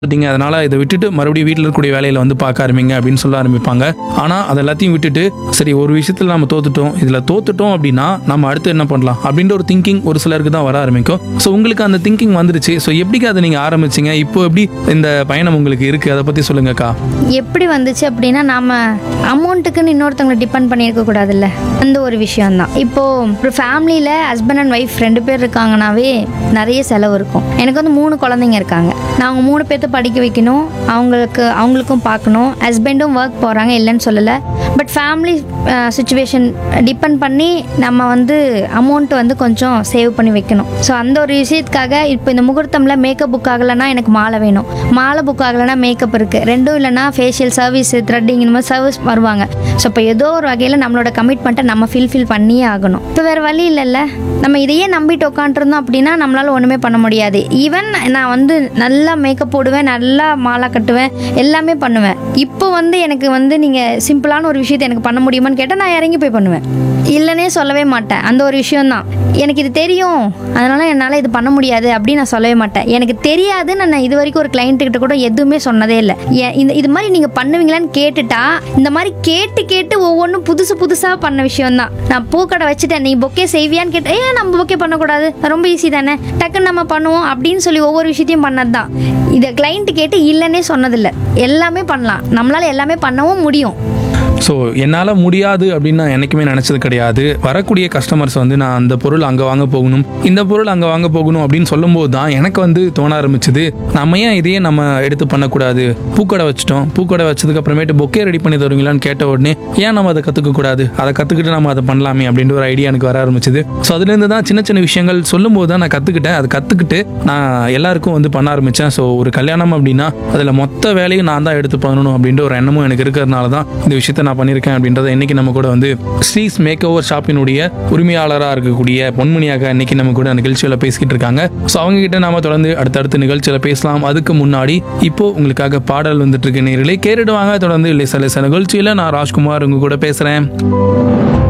தோத்துட்டீங்க அதனால இதை விட்டுட்டு மறுபடியும் வீட்டில் இருக்கக்கூடிய வேலையில வந்து பார்க்க ஆரம்பிங்க அப்படின்னு சொல்ல ஆரம்பிப்பாங்க ஆனால் அது எல்லாத்தையும் விட்டுட்டு சரி ஒரு விஷயத்தில் நம்ம தோத்துட்டோம் இதில் தோத்துட்டோம் அப்படின்னா நம்ம அடுத்து என்ன பண்ணலாம் அப்படின்ற ஒரு திங்கிங் ஒரு சிலருக்கு தான் வர ஆரம்பிக்கும் ஸோ உங்களுக்கு அந்த திங்கிங் வந்துருச்சு ஸோ எப்படிக்கா அதை நீங்கள் ஆரம்பிச்சீங்க இப்போ எப்படி இந்த பயணம் உங்களுக்கு இருக்கு அதை பற்றி சொல்லுங்கக்கா எப்படி வந்துச்சு அப்படின்னா நாம அமௌண்ட்டுக்குன்னு இன்னொருத்தவங்களை டிபெண்ட் பண்ணியிருக்க கூடாதுல்ல அந்த ஒரு விஷயம்தான் இப்போ ஒரு ஃபேமிலியில் ஹஸ்பண்ட் அண்ட் ஒய்ஃப் ரெண்டு பேர் இருக்காங்கனாவே நிறைய செலவு இருக்கும் எனக்கு வந்து மூணு குழந்தைங்க இருக்காங்க நான் அவங்க மூணு பேர்த்த படிக்க வைக்கணும் அவங்களுக்கு அவங்களுக்கும் பார்க்கணும் ஹஸ்பண்டும் ஒர்க் போகிறாங்க இல்லைன்னு சொல்லலை பட் ஃபேமிலி சுச்சுவேஷன் டிபெண்ட் பண்ணி நம்ம வந்து அமௌண்ட் வந்து கொஞ்சம் சேவ் பண்ணி வைக்கணும் ஸோ அந்த ஒரு விஷயத்துக்காக இப்போ இந்த முகூர்த்தமில் மேக்கப் புக் ஆகலைன்னா எனக்கு மாலை வேணும் மாலை புக் ஆகலைன்னா மேக்கப் இருக்குது ரெண்டும் இல்லைன்னா ஃபேஷியல் சர்வீஸ் த்ரெட்டிங் இந்த மாதிரி சர்வீஸ் வருவாங்க ஸோ இப்போ ஏதோ ஒரு வகையில் நம்மளோட கமிட்மெண்ட்டை நம்ம ஃபில்ஃபில் பண்ணியே ஆகணும் இப்போ வேறு வழி இல்லைல்ல நம்ம இதையே நம்பிட்டு உட்காந்துருந்தோம் அப்படின்னா நம்மளால ஒன்றுமே பண்ண முடியாது ஈவன் நான் வந்து நல்லா மேக்கப் போடுவேன் நல்லா மாலை கட்டுவேன் எல்லாமே பண்ணுவேன் இப்போ வந்து எனக்கு வந்து நீங்கள் சிம்பிளான ஒரு விஷயத்தை எனக்கு பண்ண முடியுமான்னு கேட்டால் நான் இறங்கி போய் பண்ணுவேன் இல்லைன்னே சொல்லவே மாட்டேன் அந்த ஒரு விஷயம்தான் எனக்கு இது தெரியும் அதனால என்னால் இது பண்ண முடியாது அப்படின்னு நான் சொல்லவே மாட்டேன் எனக்கு தெரியாதுன்னு நான் இது வரைக்கும் ஒரு client கிட்ட கூட எதுவுமே சொன்னதே இல்லை ஏன் இந்த இது மாதிரி நீங்கள் பண்ணுவீங்களான்னு கேட்டுட்டா இந்த மாதிரி கேட்டு கேட்டு ஒவ்வொன்றும் புதுசு புதுசாக பண்ண விஷயம்தான் நான் பூக்கடை வச்சுட்டேன் நீ பொக்கே செய்வியான்னு கேட்டேன் ஏன் நம்ம பொக்கே பண்ணக்கூடாது ரொம்ப ஈஸி தானே டக்குன்னு நம்ம பண்ணுவோம் அப்படின்னு சொல்லி ஒவ்வொரு விஷயத்தையும் பண்ணது தான் இதை கிளைண்ட் கேட்டு இல்லைன்னே சொன்னதில்லை எல்லாமே பண்ணலாம் நம்மளால எல்லாமே பண்ணவும் முடியும் ஸோ என்னால் முடியாது அப்படின்னு நான் என்றைக்குமே நினச்சது கிடையாது வரக்கூடிய கஸ்டமர்ஸ் வந்து நான் அந்த பொருள் அங்கே வாங்க போகணும் இந்த பொருள் அங்கே வாங்க போகணும் அப்படின்னு சொல்லும்போது தான் எனக்கு வந்து தோண ஆரம்பிச்சது நம்ம ஏன் இதையே நம்ம எடுத்து பண்ணக்கூடாது பூக்கடை வச்சுட்டோம் பூக்கடை வச்சதுக்கு அப்புறமேட்டு பொக்கே ரெடி பண்ணி தருவீங்களான்னு கேட்ட உடனே ஏன் நம்ம அதை கற்றுக்க கூடாது அதை கற்றுக்கிட்டு நம்ம அதை பண்ணலாமே அப்படின்ற ஒரு ஐடியா எனக்கு வர ஆரம்பிச்சது ஸோ அதுலேருந்து தான் சின்ன சின்ன விஷயங்கள் சொல்லும்போது தான் நான் கற்றுக்கிட்டேன் அதை கற்றுக்கிட்டு நான் எல்லாருக்கும் வந்து பண்ண ஆரம்பித்தேன் ஸோ ஒரு கல்யாணம் அப்படின்னா அதில் மொத்த வேலையும் நான் தான் எடுத்து பண்ணணும் அப்படின்ற ஒரு எண்ணமும் எனக்கு இருக்கிறதுனால தான் இந்த விஷயத்தை நான் பண்ணியிருக்கேன் அப்படின்றத இன்னைக்கு நம்ம கூட வந்து ஸ்ரீஸ் மேக் ஓவர் ஷாப்பினுடைய உரிமையாளராக இருக்கக்கூடிய பொன்மணியாக இன்னைக்கு நம்ம கூட நிகழ்ச்சியில் பேசிக்கிட்டு இருக்காங்க ஸோ அவங்க கிட்ட நாம தொடர்ந்து அடுத்தடுத்த நிகழ்ச்சியில் பேசலாம் அதுக்கு முன்னாடி இப்போ உங்களுக்காக பாடல் வந்துட்டு இருக்கு நேர்களே கேட்டுடுவாங்க தொடர்ந்து இல்லை சில நிகழ்ச்சியில் நான் ராஜ்குமார் உங்க கூட பேசுகிறேன்